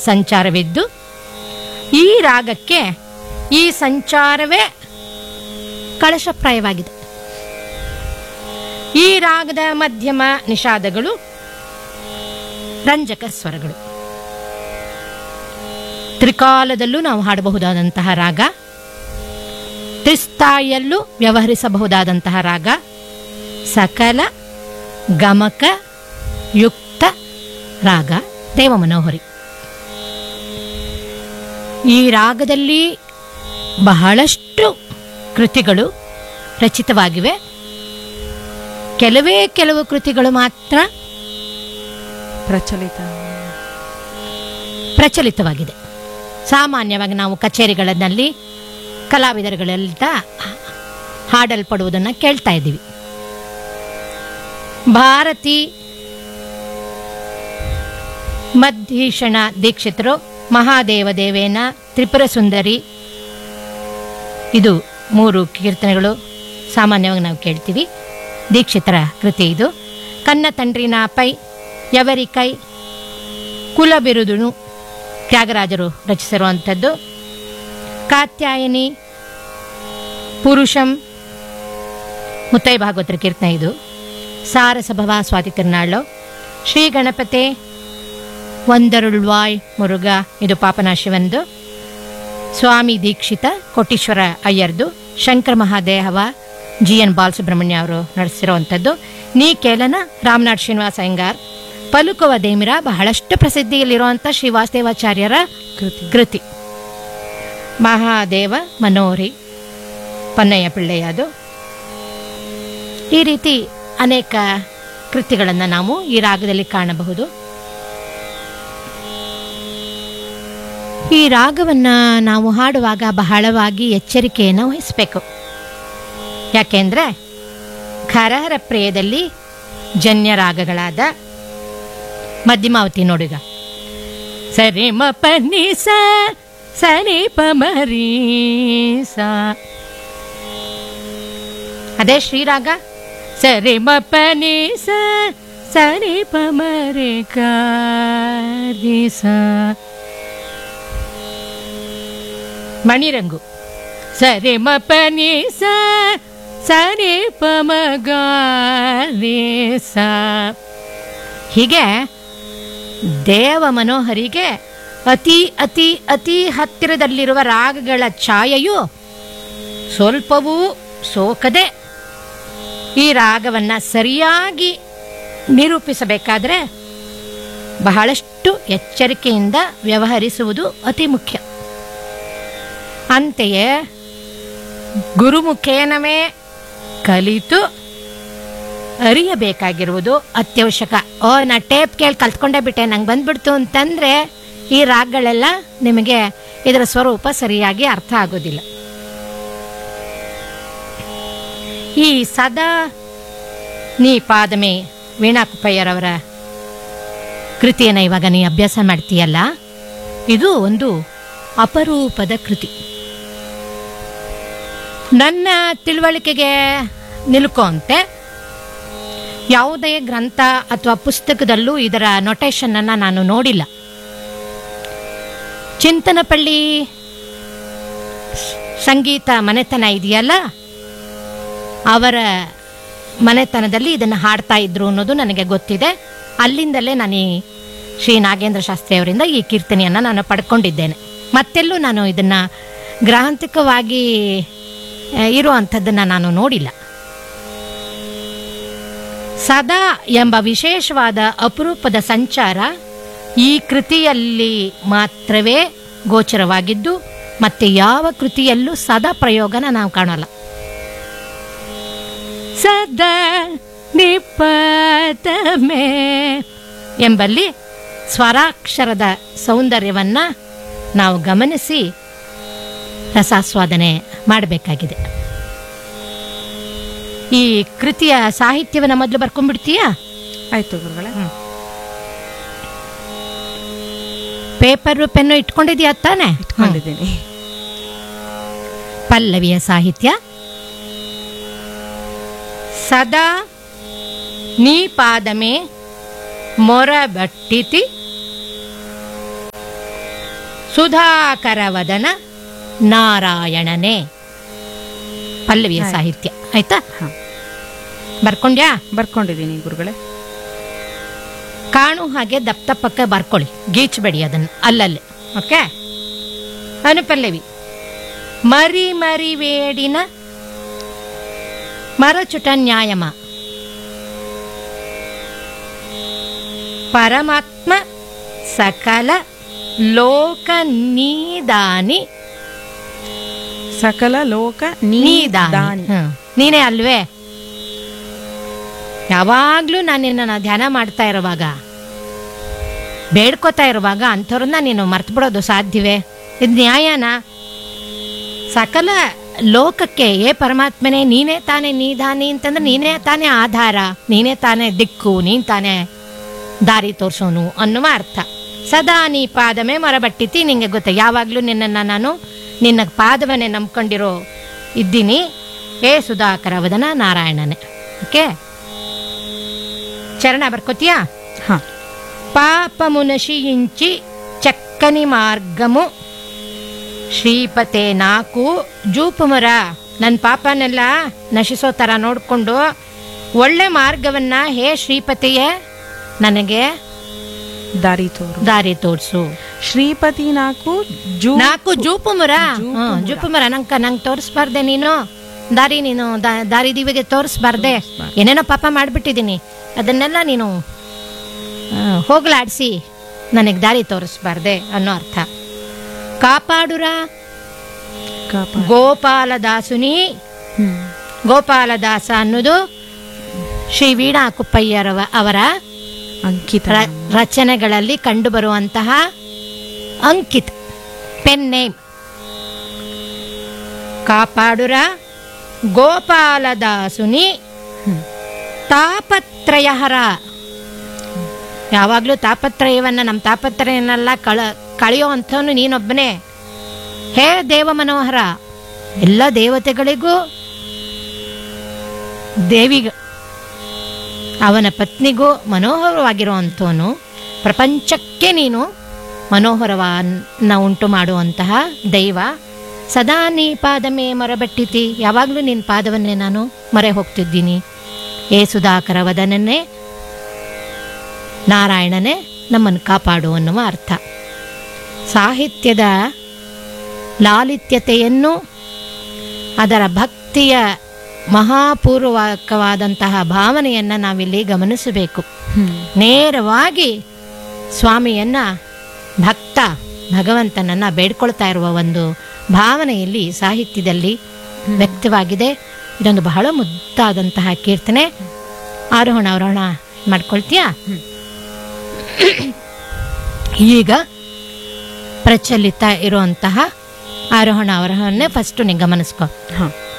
ಸಂಚಾರವಿದ್ದು ಈ ರಾಗಕ್ಕೆ ಈ ಸಂಚಾರವೇ ಕಳಶಪ್ರಾಯವಾಗಿದೆ ಈ ರಾಗದ ಮಧ್ಯಮ ನಿಷಾದಗಳು ರಂಜಕ ಸ್ವರಗಳು ತ್ರಿಕಾಲದಲ್ಲೂ ನಾವು ಹಾಡಬಹುದಾದಂತಹ ರಾಗ ತ್ರಿಸ್ಥಾಯಿಯಲ್ಲೂ ವ್ಯವಹರಿಸಬಹುದಾದಂತಹ ರಾಗ ಸಕಲ ಗಮಕ ಯುಕ್ತ ರಾಗ ದೇವಮನೋಹರಿ ಈ ರಾಗದಲ್ಲಿ ಬಹಳಷ್ಟು ಕೃತಿಗಳು ರಚಿತವಾಗಿವೆ ಕೆಲವೇ ಕೆಲವು ಕೃತಿಗಳು ಮಾತ್ರ ಪ್ರಚಲಿತ ಪ್ರಚಲಿತವಾಗಿದೆ ಸಾಮಾನ್ಯವಾಗಿ ನಾವು ಕಚೇರಿಗಳಲ್ಲಿ ಕಲಾವಿದರುಗಳೆಲ್ಲ ಹಾಡಲ್ಪಡುವುದನ್ನು ಕೇಳ್ತಾ ಇದ್ದೀವಿ ಭಾರತಿ ಮಧ್ಯೀಷಣ ದೀಕ್ಷಿತರು ಮಹಾದೇವ ದೇವೇನ ತ್ರಿಪುರ ಸುಂದರಿ ಇದು ಮೂರು ಕೀರ್ತನೆಗಳು ಸಾಮಾನ್ಯವಾಗಿ ನಾವು ಕೇಳ್ತೀವಿ ದೀಕ್ಷಿತರ ಕೃತಿ ಇದು ಕನ್ನ ತಂಡ್ರಿನ ಪೈ ಯವರಿಕೈ ಕುಲ ಬಿರುದುನು ತ್ಯಾಗರಾಜರು ರಚಿಸಿರುವಂಥದ್ದು ಕಾತ್ಯಾಯನಿ ಪುರುಷಂ ಮುತ್ತೈ ಭಾಗವತರ ಕೀರ್ತನೆ ಇದು ಸಾರಸಭವ ಸ್ವಾತಿ ತಿರುನಾಳು ಶ್ರೀ ಗಣಪತೆ ಒಂದರುಳ್ವಾಯ್ ಮುರುಗ ಇದು ಪಾಪನಾಶಿವಂದು ಸ್ವಾಮಿ ದೀಕ್ಷಿತ ಕೋಟೀಶ್ವರ ಅಯ್ಯರ್ದು ಶಂಕರ ಮಹಾದೇವ ಜಿ ಎನ್ ಬಾಲಸುಬ್ರಹ್ಮಣ್ಯ ಅವರು ನಡೆಸಿರುವಂಥದ್ದು ನೀ ಕೇಲನ ರಾಮನಾಥ್ ಶ್ರೀನಿವಾಸ ಅಯ್ಯಂಗಾರ್ ಪಲುಕುವ ದೇಮಿರ ಬಹಳಷ್ಟು ಪ್ರಸಿದ್ಧಿಯಲ್ಲಿರುವಂಥ ಶ್ರೀವಾಸ್ತೇವಾಚಾರ್ಯರ ಕೃತಿ ಕೃತಿ ಮಹಾದೇವ ಮನೋಹರಿ ಪನ್ನಯ್ಯ ಪಿಳ್ಳೆಯದು ಈ ರೀತಿ ಅನೇಕ ಕೃತಿಗಳನ್ನು ನಾವು ಈ ರಾಗದಲ್ಲಿ ಕಾಣಬಹುದು ಈ ರಾಗವನ್ನ ನಾವು ಹಾಡುವಾಗ ಬಹಳವಾಗಿ ಎಚ್ಚರಿಕೆಯನ್ನು ವಹಿಸಬೇಕು ಯಾಕೆಂದ್ರೆ ಖರಹರ ಪ್ರಿಯದಲ್ಲಿ ಜನ್ಯ ರಾಗಗಳಾದ ಮಧ್ಯಮಾವತಿ ನೋಡಿಗ ಸರಿ ಮ ಪನಿ ಸ ಸರಿ ಪ ಮರಿ ಸ ಅದೇ ಶ್ರೀರಾಗ ಸರಿ ಮ ಪನಿ ಸ ಸರಿ ಪ ಮರಿ ಗಾರಿ ಸ ಮಣಿರಂಗು ಸರಿ ಮ ಪನಿ ಸ ಸರಿ ಪ ಮ ಗಾರಿ ಸ ಹೀಗೆ ದೇವ ಮನೋಹರಿಗೆ ಅತಿ ಅತಿ ಅತಿ ಹತ್ತಿರದಲ್ಲಿರುವ ರಾಗಗಳ ಛಾಯೆಯು ಸ್ವಲ್ಪವೂ ಸೋಕದೆ ಈ ರಾಗವನ್ನು ಸರಿಯಾಗಿ ನಿರೂಪಿಸಬೇಕಾದ್ರೆ ಬಹಳಷ್ಟು ಎಚ್ಚರಿಕೆಯಿಂದ ವ್ಯವಹರಿಸುವುದು ಅತಿ ಮುಖ್ಯ ಅಂತೆಯೇ ಗುರುಮುಖೇನವೇ ಕಲಿತು ಅರಿಯಬೇಕಾಗಿರುವುದು ಅತ್ಯವಶ್ಯಕ ಓ ನಾ ಟೇಪ್ ಕೇಳಿ ಕಲ್ತ್ಕೊಂಡೇ ಬಿಟ್ಟೆ ನಂಗೆ ಬಂದ್ಬಿಡ್ತು ಅಂತಂದ್ರೆ ಈ ರಾಗಗಳೆಲ್ಲ ನಿಮಗೆ ಇದರ ಸ್ವರೂಪ ಸರಿಯಾಗಿ ಅರ್ಥ ಆಗೋದಿಲ್ಲ ಈ ಸದಾ ನೀ ಪಾದಮೆ ವೀಣಾ ಕುಪ್ಪಯ್ಯರವರ ಕೃತಿಯನ್ನು ಇವಾಗ ನೀ ಅಭ್ಯಾಸ ಮಾಡ್ತೀಯಲ್ಲ ಇದು ಒಂದು ಅಪರೂಪದ ಕೃತಿ ನನ್ನ ತಿಳುವಳಿಕೆಗೆ ನಿಲ್ಕೋಂತೆ ಯಾವುದೇ ಗ್ರಂಥ ಅಥವಾ ಪುಸ್ತಕದಲ್ಲೂ ಇದರ ನೊಟೇಷನ್ ಅನ್ನ ನಾನು ನೋಡಿಲ್ಲ ಚಿಂತನಪಳ್ಳಿ ಸಂಗೀತ ಮನೆತನ ಇದೆಯಲ್ಲ ಅವರ ಮನೆತನದಲ್ಲಿ ಇದನ್ನು ಹಾಡ್ತಾ ಇದ್ರು ಅನ್ನೋದು ನನಗೆ ಗೊತ್ತಿದೆ ಅಲ್ಲಿಂದಲೇ ನಾನು ಈ ಶ್ರೀ ನಾಗೇಂದ್ರ ಶಾಸ್ತ್ರಿ ಅವರಿಂದ ಈ ಕೀರ್ತನೆಯನ್ನು ನಾನು ಪಡ್ಕೊಂಡಿದ್ದೇನೆ ಮತ್ತೆಲ್ಲೂ ನಾನು ಇದನ್ನು ಗ್ರಾಂಥಿಕವಾಗಿ ಆ, ಇರುವಂಥದ್ದನ್ನು ನಾನು ನೋಡಿಲ್ಲ ಸದಾ ಎಂಬ ವಿಶೇಷವಾದ ಅಪರೂಪದ ಸಂಚಾರ ಈ ಕೃತಿಯಲ್ಲಿ ಮಾತ್ರವೇ ಗೋಚರವಾಗಿದ್ದು ಮತ್ತೆ ಯಾವ ಕೃತಿಯಲ್ಲೂ ಸದಾ ಪ್ರಯೋಗನ ನಾವು ಕಾಣೋಲ್ಲ ಸದಾ ನಿಪತಮೆ ಎಂಬಲ್ಲಿ ಸ್ವರಾಕ್ಷರದ ಸೌಂದರ್ಯವನ್ನ ನಾವು ಗಮನಿಸಿ ರಸಾಸ್ವಾದನೆ ಮಾಡಬೇಕಾಗಿದೆ ಈ ಕೃತಿಯ ಸಾಹಿತ್ಯವನ್ನು ಮೊದಲು ಬರ್ಕೊಂಡ್ಬಿಡ್ತೀಯಾ ಆಯ್ತು ಗುರುಗಳೇ ಪೇಪರು ಪೆನ್ನು ಇಟ್ಕೊಂಡಿದ್ಯಾ ತಾನೆ ಇಟ್ಕೊಂಡಿದ್ದೀನಿ ಪಲ್ಲವಿಯ ಸಾಹಿತ್ಯ ಸದಾ ನೀ ಪಾದಮೆ ಮೊರಬಟ್ಟಿತಿ ಸುಧಾಕರವದನ ನಾರಾಯಣನೇ ಪಲ್ಲವಿಯ ಆಯ್ತು. ಸಾಹಿತ್ಯ ಆಯ್ತಾ ಹಾ ಬರ್ಕೊಂಡ್ಯಾ ಬರ್ಕೊಂಡಿದ್ದೀನಿ ಗುರುಗಳೇ ಕಾಣು ಹಾಗೆ ದಪ್ಪ ದಪ್ಪಕ್ಕೆ ಬರ್ಕೊಳ್ಳಿ ಗೀಚ್ಬೇಡಿ ಅದನ್ನು ಅಲ್ಲಲ್ಲಿ ಓಕೆ ಅನುಪಲ್ಲವಿ ಮರಿ ಮರಿ ವೇಡಿನ ಮರಚುಟ ನ್ಯಾಯಮ ಪರಮಾತ್ಮ ಸಕಲ ಲೋಕ ನೀದಾನಿ ಸಕಲ ಲೋಕ ನೀದಾನಿ ನೀದಾನಿ ಹ್ಮ್. ನೀನೇ ಅಲ್ವೇ ಯಾವಾಗ್ಲೂ ನಾನು ನಿನ್ನ ಧ್ಯಾನ ಮಾಡ್ತಾ ಇರುವಾಗ ಬೇಡ್ಕೋತಾ ಇರುವಾಗ ಅಂಥವ್ರನ್ನ ನೀನು ಮರ್ತು ಬಿಡೋದು ಸಾಧ್ಯವೇ ಇದು ನ್ಯಾಯನ ಸಕಲ ಲೋಕಕ್ಕೆ ಏ ಪರಮಾತ್ಮನೇ ನೀನೇ ತಾನೇ ನೀದಾನಿ ಅಂತಂದ್ರೆ ನೀನೇ ತಾನೇ ಆಧಾರ ನೀನೇ ತಾನೇ ದಿಕ್ಕು ನೀನ್ ತಾನೇ ದಾರಿ ತೋರ್ಸೋನು ಅನ್ನುವ ಅರ್ಥ ಸದಾ ನೀ ಪಾದಮೇ ಮರಬಟ್ಟಿತಿ ನಿಂಗೆ ಗೊತ್ತ ಯಾವಾಗ್ಲೂ ನಿನ್ನನ್ನು ನಾನು ನಿನ್ನ ಪಾದವನ್ನೇ ನಂಬ್ಕೊಂಡಿರೋ ಇದ್ದೀನಿ ಏ ಸುಧಾಕರ ವದನ ನಾರಾಯಣನೇ ಓಕೆ ಚರಣ ಬರ್ಕೋತೀಯಾ ಹಾ ಪಾಪ ಮುನಶಿಯಿಂಚಿ ಚಕ್ಕನಿ ಮಾರ್ಗಮು ಶ್ರೀಪತೆ ನಾಕು ಜೂಪುಮರ ನನ್ನ ಪಾಪನೆಲ್ಲ ನಶಿಸೋ ಥರ ನೋಡಿಕೊಂಡು ಒಳ್ಳೆ ಮಾರ್ಗವನ್ನ ಹೇ ಶ್ರೀಪತಿಯೇ ನನಗೆ ದಾರಿ ತೋರು ದಾರಿ ತೋರಿಸು ಶ್ರೀಪತಿ ನಾಲ್ಕು ಜೂ ನಾಲ್ಕು ಜೂಪುಮರ ಜೂಪುಮರ. ಹ್ಮ್ ಜೂಪುಮರ ನಂಗೆ ನಂಗೆ ತೋರಿಸ್ಬಾರ್ದೆ ನೀನು ದಾರಿ ನೀನು ದಾ- ದಾರಿ ದಿವಿಗೆ ತೋರಿಸ್ಬಾರ್ದೆ ಏನೇನೋ ಪಾಪ ಮಾಡಿಬಿಟ್ಟಿದ್ದೀನಿ ಅದನ್ನೆಲ್ಲ ನೀನು ಆ, ಹೋಗ್ಲಾಡ್ಸಿ ನನಗೆ ದಾರಿ ತೋರಿಸ್ಬಾರ್ದೆ ಅನ್ನೋ ಅರ್ಥ ಕಾಪಾಡುರ ಕಾಪ ಗೋಪಾಲದಾಸುನಿ ಹ್ಮ್ ಗೋಪಾಲದಾಸ ಅನ್ನೋದು ಶ್ರೀ ವೀಣಾ ಕುಪ್ಪಯ್ಯರವ ಅವರ ಅಂಕಿತ ರ- ರಚನೆಗಳಲ್ಲಿ ಕಂಡುಬರುವಂತಹ ಅಂಕಿತ್ ಪೆನ್ ನೇಮ್ ಕಾಪಾಡುರ ಗೋಪಾಲದಾಸುನಿ ಹ್ಮ್. ತಾಪತ್ರಯಹರ ಯಾವಾಗಲೂ ತಾಪತ್ರಯವನ್ನ ನಮ್ಮ ತಾಪತ್ರಯನೆಲ್ಲ ಕಳ ಕಳೆಯೋ ಅಂಥವನು ನೀನೊಬ್ಬನೇ ಹೇ ದೇವ ಮನೋಹರ ಎಲ್ಲ ದೇವತೆಗಳಿಗೂ ದೇವಿಗ ಅವನ ಪತ್ನಿಗೂ ಮನೋಹರವಾಗಿರುವಂಥವನು ಪ್ರಪಂಚಕ್ಕೆ ನೀನು ಮನೋಹರವನ್ನ ಉಂಟು ಮಾಡುವಂತಹ ದೈವ ಸದಾ ನೀ ಪಾದಮೇ ಮರಬಟ್ಟಿತಿ ಯಾವಾಗಲೂ ನಿನ್ನ ಪಾದವನ್ನೇ ನಾನು ಮರೆ ಹೋಗ್ತಿದ್ದೀನಿ ಏ ಸುಧಾಕರ ವದನನ್ನೇ ನಾರಾಯಣನೇ ನಮ್ಮನ್ನು ಕಾಪಾಡು ಅನ್ನುವ ಅರ್ಥ ಸಾಹಿತ್ಯದ ಲಾಲಿತ್ಯತೆಯನ್ನು ಅದರ ಭಕ್ತಿಯ ಮಹಾಪೂರ್ವಕವಾದಂತಹ ಭಾವನೆಯನ್ನು ನಾವಿಲ್ಲಿ ಗಮನಿಸಬೇಕು ಹ್ಮ್ ನೇರವಾಗಿ ಸ್ವಾಮಿಯನ್ನ ಭಕ್ತ ಭಗವಂತನನ್ನ ಬೇಡ್ಕೊಳ್ತಾ ಇರುವ ಒಂದು ಭಾವನೆಯಲ್ಲಿ ಸಾಹಿತ್ಯದಲ್ಲಿ ವ್ಯಕ್ತವಾಗಿದೆ ಇದೊಂದು ಬಹಳ ಮುದ್ದಾದಂತಹ ಕೀರ್ತನೆ ಆರೋಹಣ ಅವರೋಹಣ ಮಾಡ್ಕೊಳ್ತೀಯಾ ಈಗ ಪ್ರಚಲಿತ ಇರುವಂತಹ ಆರೋಹಣ ಅವರೋಹಣೆ ಫಸ್ಟ್ ನೀವು ಗಮನಿಸ್ಕೊ ಹಾ